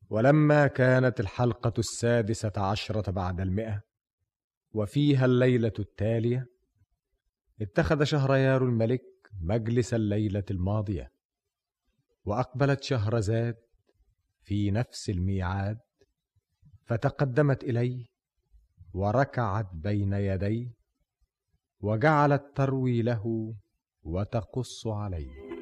ولما كانت الحلقة السادسة عشرة بعد المئة وفيها الليلة التالية اتخذ شهريار الملك مجلس الليلة الماضية وأقبلت شهرزاد في نفس الميعاد فتقدمت إليه وركعت بين يديه وجعلت تروي له وتقص عليه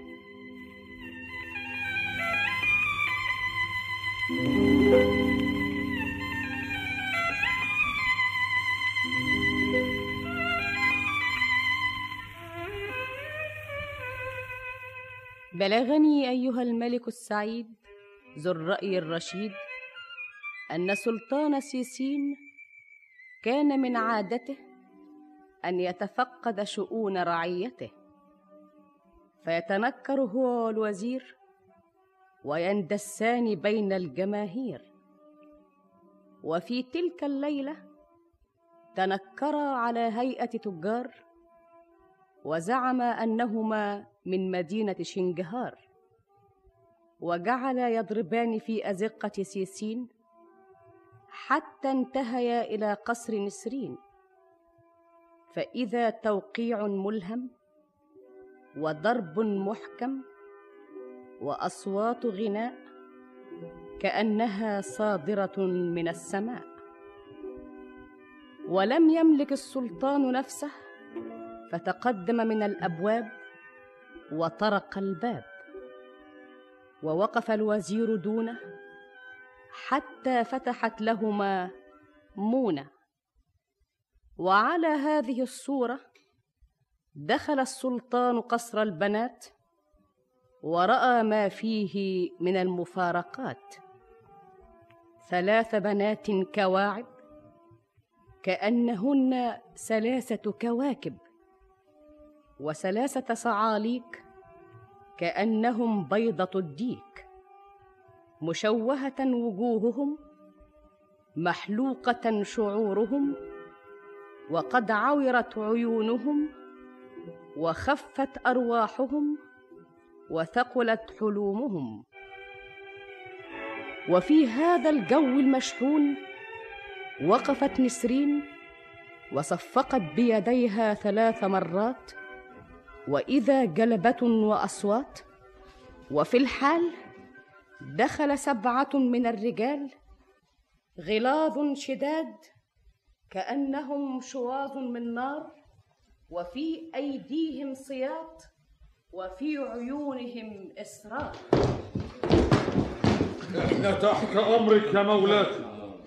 بلغني ايها الملك السعيد ذو الراي الرشيد ان سلطان سيسين كان من عادته ان يتفقد شؤون رعيته فيتنكر هو والوزير ويندسان بين الجماهير وفي تلك الليله تنكرا على هيئه تجار وزعما انهما من مدينه شنجهار وجعلا يضربان في ازقه سيسين حتى انتهيا الى قصر نسرين فاذا توقيع ملهم وضرب محكم واصوات غناء كانها صادره من السماء ولم يملك السلطان نفسه فتقدم من الابواب وطرق الباب ووقف الوزير دونه حتى فتحت لهما مونه وعلى هذه الصوره دخل السلطان قصر البنات وراى ما فيه من المفارقات ثلاث بنات كواعب كانهن ثلاثه كواكب وثلاثه صعاليك كانهم بيضه الديك مشوهه وجوههم محلوقه شعورهم وقد عورت عيونهم وخفت ارواحهم وثقلت حلومهم وفي هذا الجو المشحون وقفت نسرين وصفقت بيديها ثلاث مرات واذا جلبه واصوات وفي الحال دخل سبعه من الرجال غلاظ شداد كانهم شواظ من نار وفي ايديهم صياط وفي عيونهم اسرار احنا تحت امرك يا مولاتي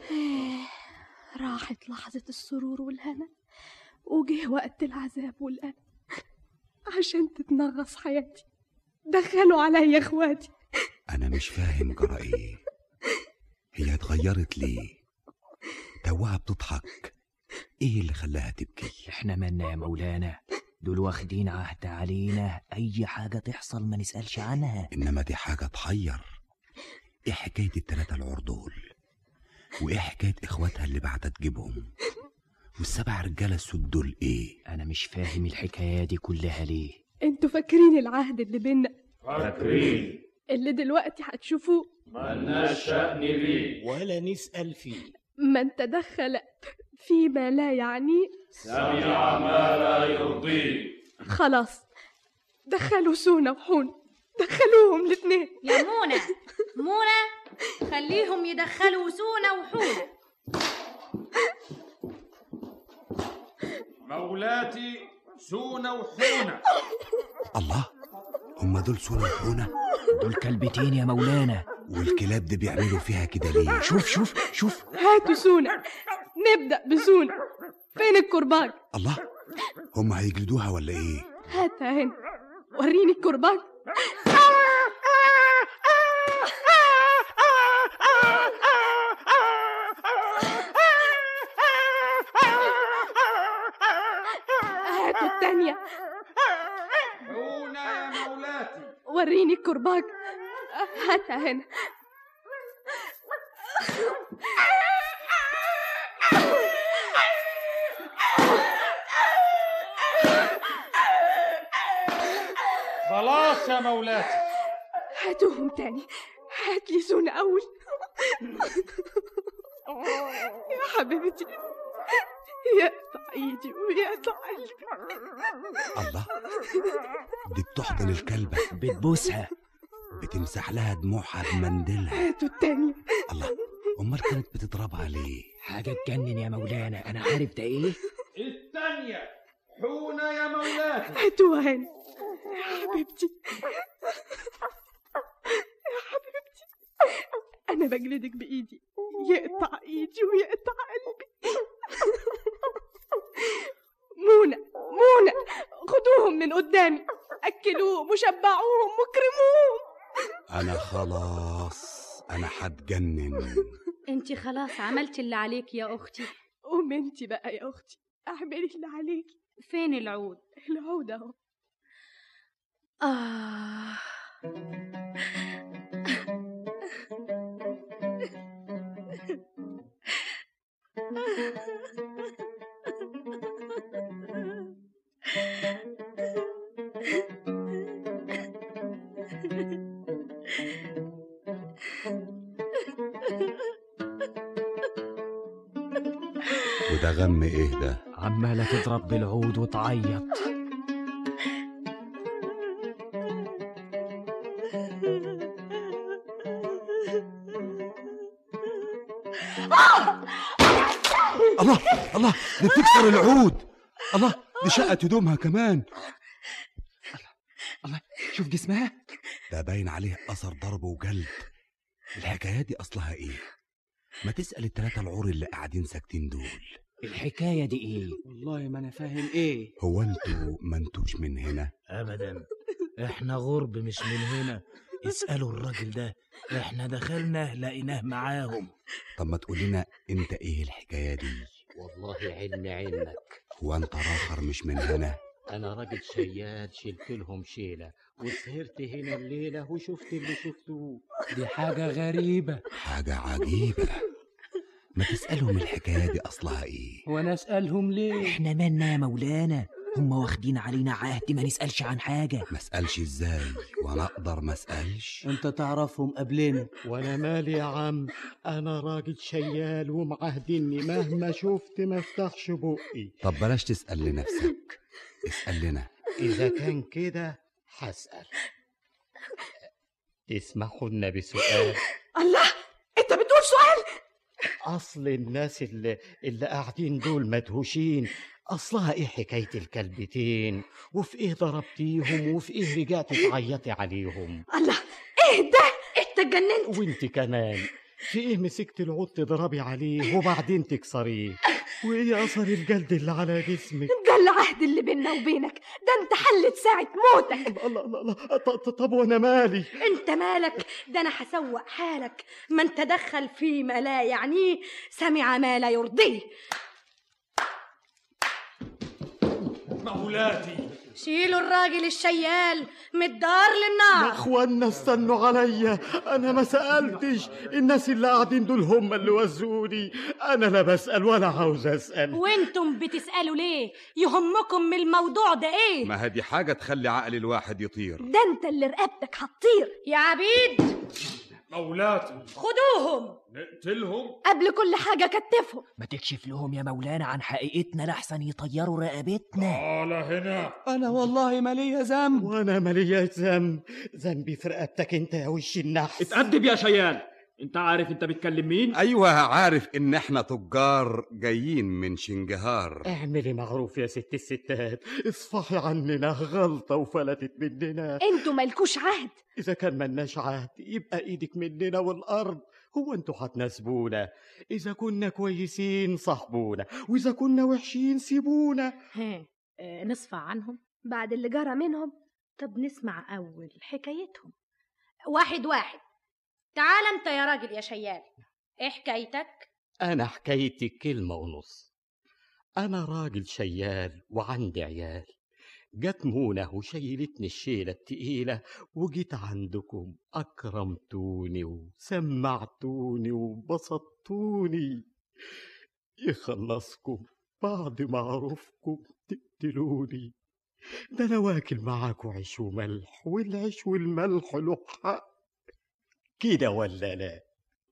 راحت لحظة السرور والهنا وجه وقت العذاب والألم عشان تتنغص حياتي دخلوا عليا اخواتي أنا مش فاهم جرى إيه هي اتغيرت ليه توها بتضحك إيه اللي خلاها تبكي احنا مالنا يا مولانا دول واخدين عهد علينا اي حاجة تحصل ما نسألش عنها إنما دي حاجة تحير إيه حكاية التلاتة العور دول وإيه حكاية إخواتها اللي بعتها تجيبهم والسبع رجالة السود دول إيه انا مش فاهم الحكاية دي كلها ليه انتوا فاكرين العهد اللي بينا فاكرين اللي دلوقتي هتشوفوه ملناش شأن بيه ولا نسأل فيه من تدخل فيما لا يعنيه سمع ما لا يرضيه خلاص دخلوا سونا وحون دخلوهم الاثنين يا منى منى خليهم يدخلوا سونا وحونة مولاتي سونا وحونة الله هما دول سونا وحونة دول كلبتين يا مولانا والكلاب دي بيعملوا فيها كده ليه شوف شوف شوف هاتوا سونا نبدأ بسونا فين الكرباج الله هما هيجلدوها ولا إيه هاتها هنا وريني الكرباج هاتوا التانية حونة يا مولاتي وريني الكرباج هاتها هنا خلاص يا مولاتي هاتوهم تاني هات لي سونا أول يا حبيبتي يقطع ايدي ويقطع قلبي الله دي بتحضن الكلبة بتبوسها بتمسح لها دموعها بمنديلها هاتوا التانية الله أمال كانت بتضربها ليه حاجة تجنن يا مولانا أنا عارف ده إيه الثانية حونة يا مولاتي هاتوا هاني يا حبيبتي يا حبيبتي أنا بجلدك بإيدي يقطع إيدي ويقطع قلبي منى منى خدوهم من قدامي أكلوهم وشبعوهم وكرموهم أنا خلاص أنا هتجنن انت خلاص عملتي اللي عليك يا اختي قومي انتي بقى يا أختي اعملي اللي عليكي فين العود العود أهو آه وده غم إيه ده عمالة تضرب بالعود وتعيط الله الله دي بتكسر العود الله دي شقت هدومها كمان الله شوف جسمها ده باين عليه أثر ضرب وجلد الحكاية دي أصلها إيه ما تسأل التلاتة العور اللي قاعدين ساكتين دول الحكاية دي إيه والله ما انا فاهم ايه هو انتوا ما انتوش من هنا ابدا احنا غرب مش من هنا اسالوا الراجل ده احنا دخلنا لقيناه معاهم طب ما تقول لنا انت ايه الحكايه دي والله علم علمك هو انت راخر مش من هنا انا راجل شياد شلت لهم شيله وسهرت هنا الليله وشفت اللي شفتوه دي حاجة غريبة حاجه عجيبه ما تسالهم الحكايه دي اصلها ايه وانا اسالهم ليه إحنا مالنا يا مولانا هم واخدين علينا عهد ما نسألش عن حاجة ما اسالش ازاي وانا اقدر ما اسالش انت تعرفهم قبلنا وانا مالي يا عم انا راجل شيال ومعهدني مهما شفت ما افتحش بقي طب بلاش تسال لنفسك اسال لنا اذا كان كده هسال تسمحوا لنا بسؤال الله انت بتقول سؤال اصل الناس اللي اللي قاعدين دول مدهوشين اصلها ايه حكايه الكلبتين وفي ايه ضربتيهم وفي ايه رجعتي تعيطي عليهم الله ايه ده انت اتجننت وانت كمان في ايه مسكت العود تضربي عليه وبعدين تكسريه وايه اثر الجلد اللي على جسمك ده العهد اللي بيننا وبينك ده انت حلت ساعة موتك الله الله الله ط- ط- طب وانا مالي انت مالك ده انا هسوق حالك من تدخل فيما لا يعنيه سمع ما لا يرضيه مولاتي شيلوا الراجل الشيال من الدار يا للنار اخوانا استنوا عليا انا ما سالتش الناس اللي قاعدين دول هم اللي وزوني انا لا بسال ولا عاوز اسال وانتم بتسألوا ليه يهمكم من الموضوع ده ايه ما هذه حاجه تخلي عقل الواحد يطير ده انت اللي رقبتك هتطير يا عبيد مولاتي خدوهم نقتلهم قبل كل حاجة كتفهم ما تكشف لهم يا مولانا عن حقيقتنا لحسن يطيروا رقبتنا تعال هنا انا والله ما ليا ذنب وانا ماليش ذنب ذنبي في رقبتك انت يا وش النحس اتأدب يا شيال انت عارف انت بتكلم مين ايوه عارف ان احنا تجار جايين من شنجهار اعملي معروف يا ست الستات اصفحي عننا غلطة وفلتت مننا انتوا مالكوش عهد إذا كان ملناش عهد يبقى إيدك مننا والأرض هو انتوا هتناسبونا إذا كنا كويسين صاحبونا وإذا كنا وحشين سيبونا ها آه، نصفى عنهم بعد اللي جرى منهم طب نسمع أول حكايتهم واحد واحد تعال انت يا راجل يا شيال ايه حكايتك أنا حكايتي كلمة ونص أنا راجل شيال وعندي عيال جت منى وشيلتني الشيلة التقيلة وجيت عندكم أكرمتوني وسمعتوني وبسطتوني يخلصكم بعد ما أعرفكم تقتلوني ده أنا واكل معاكوا عيش وملح والعيش والملح له حق كده ولا لا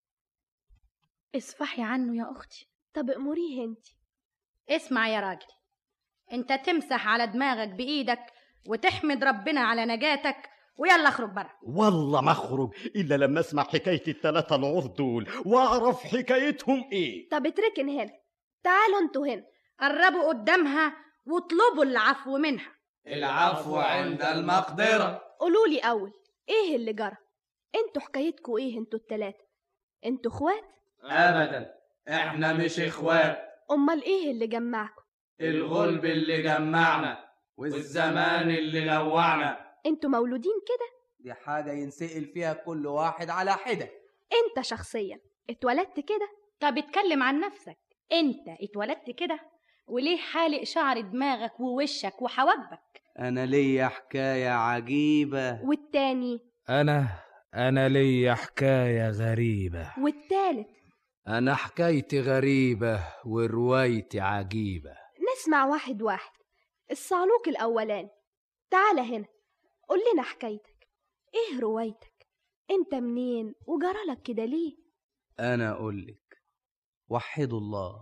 اصفحي عنه يا أختي طب اموريه انت اسمع يا راجل انت تمسح على دماغك بإيدك وتحمد ربنا على نجاتك ويلا اخرج بره والله ما اخرج الا لما اسمع حكايه التلاتة العور دول واعرف حكايتهم ايه طب اتركن هنا تعالوا انتوا هنا قربوا قدامها واطلبوا العفو منها العفو عند المقدرة قولوا لي اول ايه اللي جرى انتوا حكايتكوا ايه انتوا التلاتة انتوا اخوات أبدا احنا مش اخوات امال ايه اللي جمعكم الغلب اللي جمعنا والزمان اللي لوعنا انتوا مولودين كده دي حاجة ينسأل فيها كل واحد على حدة انت شخصيا اتولدت كده طب اتكلم عن نفسك انت اتولدت كده وليه حالق شعر دماغك ووشك وحواجبك أنا ليا حكاية عجيبة والتاني أنا أنا ليا حكاية غريبة والتالت أنا حكايتي غريبة وروايتي عجيبة نسمع واحد واحد الصعلوك الاولاني تعال هنا قول لنا حكايتك ايه روايتك انت منين وجرالك كده ليه أنا أقولك وحدوا الله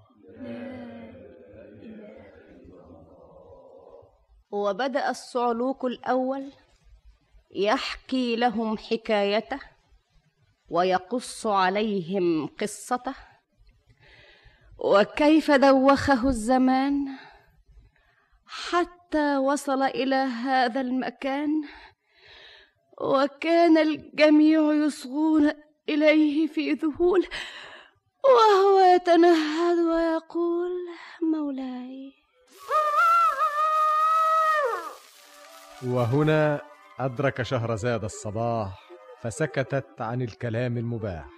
وبدا الصعلوك الاول يحكي لهم حكايته ويقص عليهم قصته وكيف دوخه الزمان حتى وصل الى هذا المكان وكان الجميع يصغون اليه في ذهول وهو يتنهد ويقول مولاي وهنا أدرك شهرزاد الصباح فسكتت عن الكلام المباح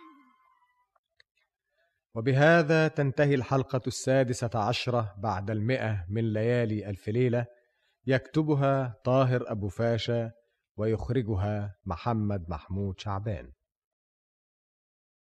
وبهذا تنتهي الحلقة السادسة عشرة بعد المئة من ليالي ألف ليلة يكتبها طاهر أبو فاشا ويخرجها محمد محمود شعبان